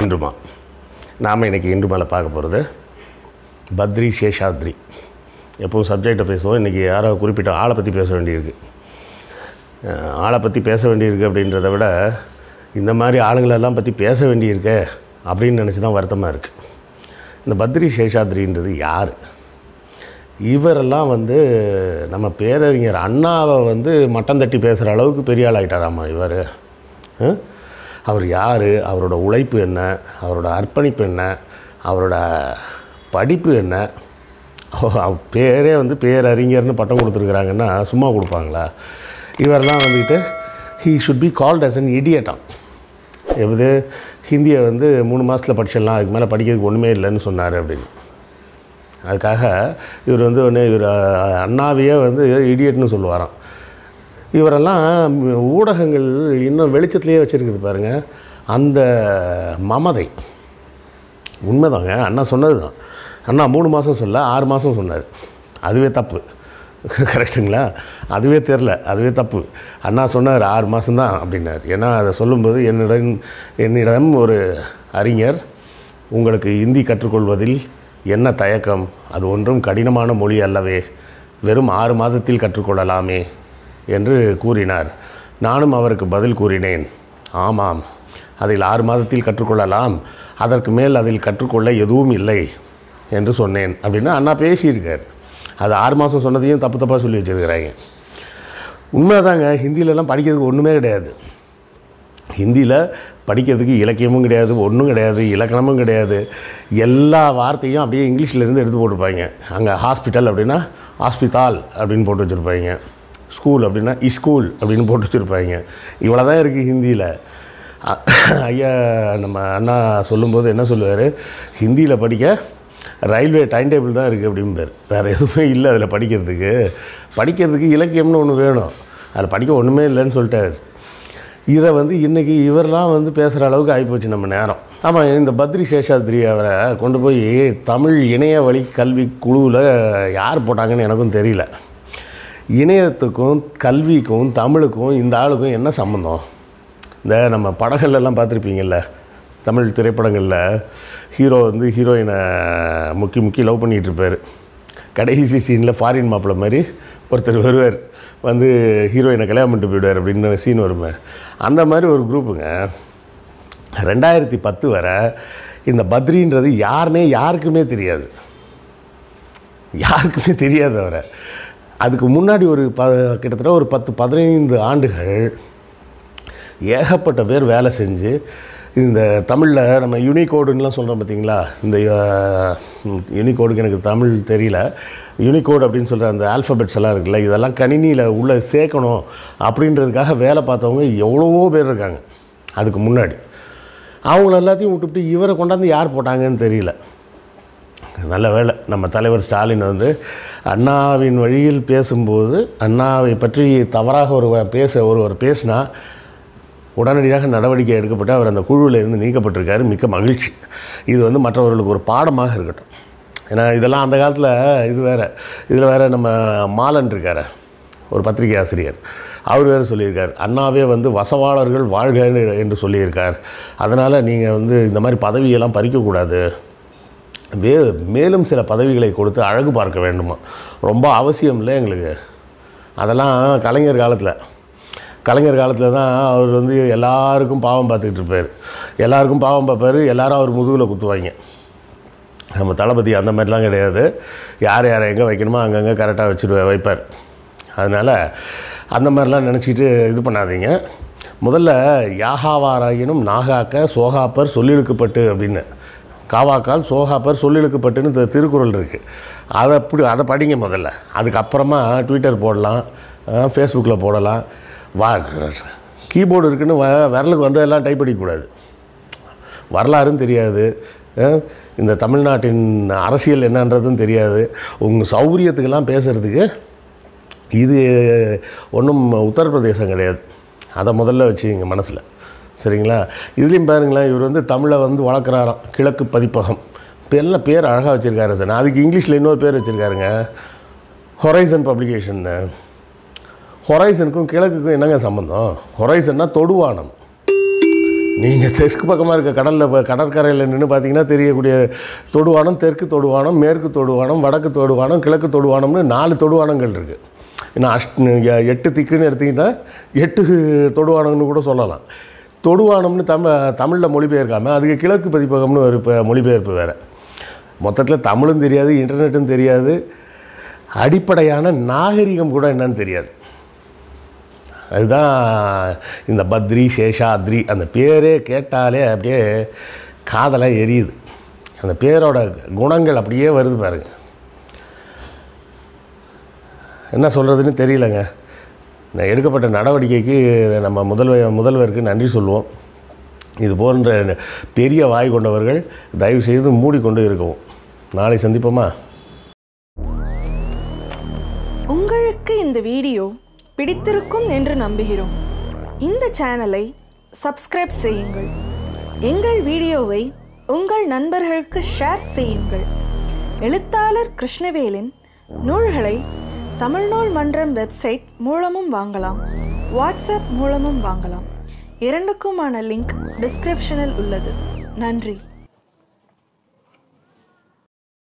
இன்றுமா நாம் இன்றைக்கி இன்று மேலே பார்க்க போகிறது பத்ரி சேஷாத்ரி எப்போவும் சப்ஜெக்டை பேசுவோம் இன்றைக்கி யாரோ குறிப்பிட்ட ஆளை பற்றி பேச வேண்டியிருக்கு அஹ், ஆளை பற்றி பேச வேண்டியிருக்கு அப்படின்றத விட இந்த மாதிரி ஆளுங்களெல்லாம் பற்றி பேச வேண்டியிருக்கே அப்படின்னு நினச்சி தான் வருத்தமாக இருக்குது இந்த பத்ரி சேஷாத்ரின்றது யார் இவரெல்லாம் வந்து நம்ம பேரறிஞர் அண்ணாவை வந்து மட்டம் தட்டி பேசுகிற அளவுக்கு பெரிய ஆள் ஆயிட்டாராமா இவர் அவர் யார் அவரோட உழைப்பு என்ன அவரோட அர்ப்பணிப்பு என்ன அவரோட படிப்பு என்ன அவ- அவ பேரே வந்து பேரறிஞர்னு பட்டம் கொடுத்துருக்குறாங்கன்னா சும்மா கொடுப்பாங்களா இவரெல்லாம் வந்துக்கிட்டு he should be called as an இடியட்டாம் எப்படி ஹிந்தியை வந்து மூணு மாதத்தில் படிச்சிடலாம் அதுக்கு மேலே படிக்கிறதுக்கு ஒன்றுமே இல்லைன்னு சொன்னார் அப்படின்னு அதுக்காக இவர் வந்து ஒன்று இவர் அஹ், அண்ணாவையே வந்து இடியட்னு சொல்லுவாராம் இவரெல்லாம் ஊடகங்கள் இன்னும் வெளிச்சத்துலேயே வச்சுருக்குது பாருங்கள் அந்த மமதை உண்மைதாங்க அண்ணா சொன்னது தான் அண்ணா மூணு மாதம் சொல்ல ஆறு மாதம் சொன்னார் அதுவே தப்பு கரெக்டுங்களா அதுவே தெரில அதுவே தப்பு அண்ணா சொன்னார் ஆறு மாதம்தான் அப்படின்னார் ஏன்னா அதை சொல்லும்போது என்னிடம் என்னிடம் ஒரு அறிஞர் உங்களுக்கு இந்தி கற்றுக்கொள்வதில் என்ன தயக்கம் அது ஒன்றும் கடினமான மொழி அல்லவே வெறும் ஆறு மாதத்தில் கற்றுக்கொள்ளலாமே என்று கூறினார் நானும் அவருக்கு பதில் கூறினேன் ஆமாம் அதில் ஆறு மாதத்தில் கற்றுக்கொள்ளலாம் அதற்கு மேல் அதில் கற்றுக்கொள்ள எதுவும் இல்லை என்று சொன்னேன் அப்படின்னு அண்ணா பேசியிருக்கார் அது ஆறு மாதம் சொன்னதையும் தப்பு தப்பாக சொல்லி வச்சுருக்கிறாங்க உண்மைதாங்க ஹிந்திலலாம் படிக்கிறதுக்கு ஒன்றுமே கிடையாது ஹிந்தியில் படிக்கிறதுக்கு இலக்கியமும் கிடையாது ஒன்றும் கிடையாது இலக்கணமும் கிடையாது எல்லா வார்த்தையும் அப்படியே இங்கிலீஷில் இருந்து எடுத்து போட்டிருப்பாங்க அங்கே ஹாஸ்பிட்டல் அப்படின்னா ஹாஸ்பிட்டால் அப்படின்னு போட்டு வச்சுருப்பாங்க ஸ்கூல் அப்படின்னா இஸ்கூல் அப்படின்னு போட்டு வச்சுருப்பாங்க இவ்வளோ தான் இருக்குது ஹிந்தியில் அ- ஐயா நம்ம அண்ணா சொல்லும்போது என்ன சொல்லுவார் ஹிந்தியில் படிக்க ரயில்வே டைம் டேபிள் தான் இருக்குது அப்படிம்பார் வேறு எதுவுமே இல்லை அதில் படிக்கிறதுக்கு படிக்கிறதுக்கு இலக்கியம்னு ஒன்று வேணும் அதில் படிக்க ஒன்றுமே இல்லைன்னு சொல்லிட்டார் இதை வந்து இன்றைக்கி இவரெல்லாம் வந்து பேசுகிற அளவுக்கு ஆகிப்போச்சு நம்ம நேரம் ஆமாம் இந்த பத்ரி சேஷாத்ரி அவரை கொண்டு போய் தமிழ் இணைய வழி கல்வி குழுவில் யார் போட்டாங்கன்னு எனக்கும் தெரியல இணையத்துக்கும் கல்விக்கும் தமிழுக்கும் இந்த ஆளுக்கும் என்ன சம்மந்தம் இந்த நம்ம படங்கள்ல எல்லாம் பார்த்துருப்பீங்கல்ல தமிழ் திரைப்படங்களில் ஹீரோ வந்து ஹீரோயினை முக்கி முக்கி லவ் பண்ணிகிட்டு இருப்பார் கடைசி சீனில் ஃபாரின் மாப்பிள்ளை மாதிரி ஒருத்தர் வருவார் வந்து ஹீரோயினை கல்யாணம் பண்ணிட்டு போயிடுவார் அப்படின்னு சீன் வருமே அந்த மாதிரி ஒரு குரூப்புங்க ரெண்டாயிரத்தி பத்து வரை இந்த பத்ரின்றது யாருன்னே யாருக்குமே தெரியாது யாருக்குமே தெரியாது அவரை அதுக்கு முன்னாடி ஒரு ப கிட்டத்தட்ட ஒரு பத்து பதினைந்து ஆண்டுகள் ஏகப்பட்ட பேர் வேலை செஞ்சு இந்த தமிழில் நம்ம யூனிகோடுன்னெலாம் சொல்கிறோம் பார்த்தீங்களா இந்த யூனிகோடுக்கு எனக்கு தமிழ் தெரியல யூனிகோடு அப்படின்னு சொல்கிற அந்த ஆல்ஃபபெட்ஸ் எல்லாம் இருக்குல்ல இதெல்லாம் கணினியில் உள்ளே சேர்க்கணும் அப்படின்றதுக்காக வேலை பார்த்தவங்க எவ்வளவோ பேர் இருக்காங்க அதுக்கு முன்னாடி அவங்கள எல்லாத்தையும் விட்டுவிட்டு இவரை கொண்டாந்து யார் போட்டாங்கன்னு தெரியல நல்ல வேளை நம்ம தலைவர் ஸ்டாலின் வந்து அண்ணாவின் வழியில் பேசும்போது அண்ணாவை பற்றி தவறாக ஒரு பேச ஒருவர் பேசினா உடனடியாக நடவடிக்கை எடுக்கப்பட்டு அவர் அந்த குழுவில் இருந்து நீக்கப்பட்டிருக்காரு மிக்க மகிழ்ச்சி இது வந்து மற்றவர்களுக்கு ஒரு பாடமாக இருக்கட்டும் ஏன்னா இதெல்லாம் அந்த காலத்தில் இது வேறு இதில் வேறு நம்ம மாலன் இருக்கார் ஒரு பத்திரிகை ஆசிரியர் அவர் வேறு சொல்லியிருக்கார் அண்ணாவே வந்து வசவாளர்கள் வாழ்க என்று சொல்லியிருக்கார் அதனால் நீங்கள் வந்து இந்த மாதிரி பதவியெல்லாம் பறிக்கக்கூடாது வே மேலும் சில பதவிகளை கொடுத்து அழகு பார்க்க வேண்டுமா ரொம்ப அவசியம் இல்லை எங்களுக்கு அதெல்லாம் கலைஞர் காலத்தில் கலைஞர் காலத்தில் தான் அவர் வந்து எல்லாருக்கும் பாவம் பார்த்துக்கிட்டு இருப்பார் எல்லாருக்கும் பாவம் பார்ப்பார் எல்லாரும் அவர் முதுகில் குத்துவாங்க நம்ம தளபதி அந்த மாதிரிலாம் கிடையாது யார் யாரை எங்கே வைக்கணுமோ அங்கங்கே கரெக்டாக வச்சுரு வைப்பார் அதனால் அந்த மாதிரிலாம் நினச்சிட்டு இது பண்ணாதீங்க முதல்ல யாகாவாராயினும் நாகாக்க சோகாப்பர் சொல்லிழுக்கப்பட்டு அப்படின்னு காவாக்கால் சோகாப்பர் சொல்லிழுக்கப்பட்டுன்னு தி- திருக்குறள் இருக்குது அதை அப்படி அதை படிங்க முதல்ல அதுக்கப்புறமா ட்விட்டர் போடலாம் ஃபேஸ்புக்கில் போடலாம் வா கீபோர்டு இருக்குன்னு வ விரலுக்கு வந்ததெல்லாம் டைப் அடிக்கக்கூடாது வரலாறும் தெரியாது அஹ், இந்த தமிழ்நாட்டின் அரசியல் என்னன்றதும் தெரியாது உங்கள் சௌகரியத்துக்கெல்லாம் பேசுகிறதுக்கு இது ஒன்றும் உத்தரப்பிரதேசம் கிடையாது அதை முதல்ல வச்சுங்க மனசில் சரிங்களா இதுலேயும் பாருங்களேன் இவர் வந்து தமிழை வந்து வளர்க்குறாராம் கிழக்கு பதிப்பகம் இப்போ எல்லாம் பேர் அழகாக வச்சுருக்காரு சார் அதுக்கு இங்கிலீஷில் இன்னொரு பேர் வச்சுருக்காருங்க ஹொரைசன் பப்ளிகேஷன்னு ஹொரைசனுக்கும் கிழக்குக்கும் என்னங்க சம்மந்தம் ஹொரைசன்னா தொடுவானம் நீங்கள் தெற்கு பக்கமாக இருக்க கடலில் இப்போ கடற்கரையில் நின்று பார்த்தீங்கன்னா தெரியக்கூடிய தொடுவானம் தெற்கு தொடுவானம் மேற்கு தொடுவானம் வடக்கு தொடுவானம் கிழக்கு தொடுவானம்னு நாலு தொடுவானங்கள் இருக்குது இன்னும் அஷ்ட் எ- எட்டு திக்குன்னு எடுத்திங்கன்னா எட்டு தொடுவானம்னு கூட சொல்லலாம் தொடுவானம்னு தமிழ் தமிழில் மொழிபெயர்க்காமல் அதுக்கு கிழக்கு பதிப்பகம்னு ஒரு இப்போ மொழிபெயர்ப்பு வேறு மொத்தத்தில் தமிழும் தெரியாது இன்டர்நெட்டும் தெரியாது அடிப்படையான நாகரிகம் கூட என்னன்னு தெரியாது அதுதான் இந்த பத்ரி சேஷாத்ரி அந்த பேரே கேட்டாலே அப்படியே காதெல்லாம் எரியுது அந்த பேரோட குணங்கள் அப்படியே வருது பாருங்க என்ன சொல்கிறதுன்னு தெரியலங்க நான் எடுக்கப்பட்ட நடவடிக்கைக்கு நம்ம முதல்வர் முதல்வருக்கு நன்றி சொல்லுவோம் இது போன்ற பெரிய வாய் கொண்டவர்கள் தயவு செய்து மூடிக்கொண்டு இருக்கவும் நாளை சந்திப்போமா உங்களுக்கு இந்த வீடியோ பிடித்திருக்கும் என்று நம்புகிறோம் இந்த சேனலை சப்ஸ்கிரைப் செய்யுங்கள் எங்கள் வீடியோவை உங்கள் நண்பர்களுக்கு ஷேர் செய்யுங்கள் எழுத்தாளர் கிருஷ்ணவேலின் நூல்களை தமிழ்நூல் மன்றம் வெப்சைட் மூலமும் வாங்கலாம் வாட்ஸ்அப் மூலமும் வாங்கலாம் இரண்டுக்குமான லிங்க் டிஸ்கிரிப்ஷனில் உள்ளது நன்றி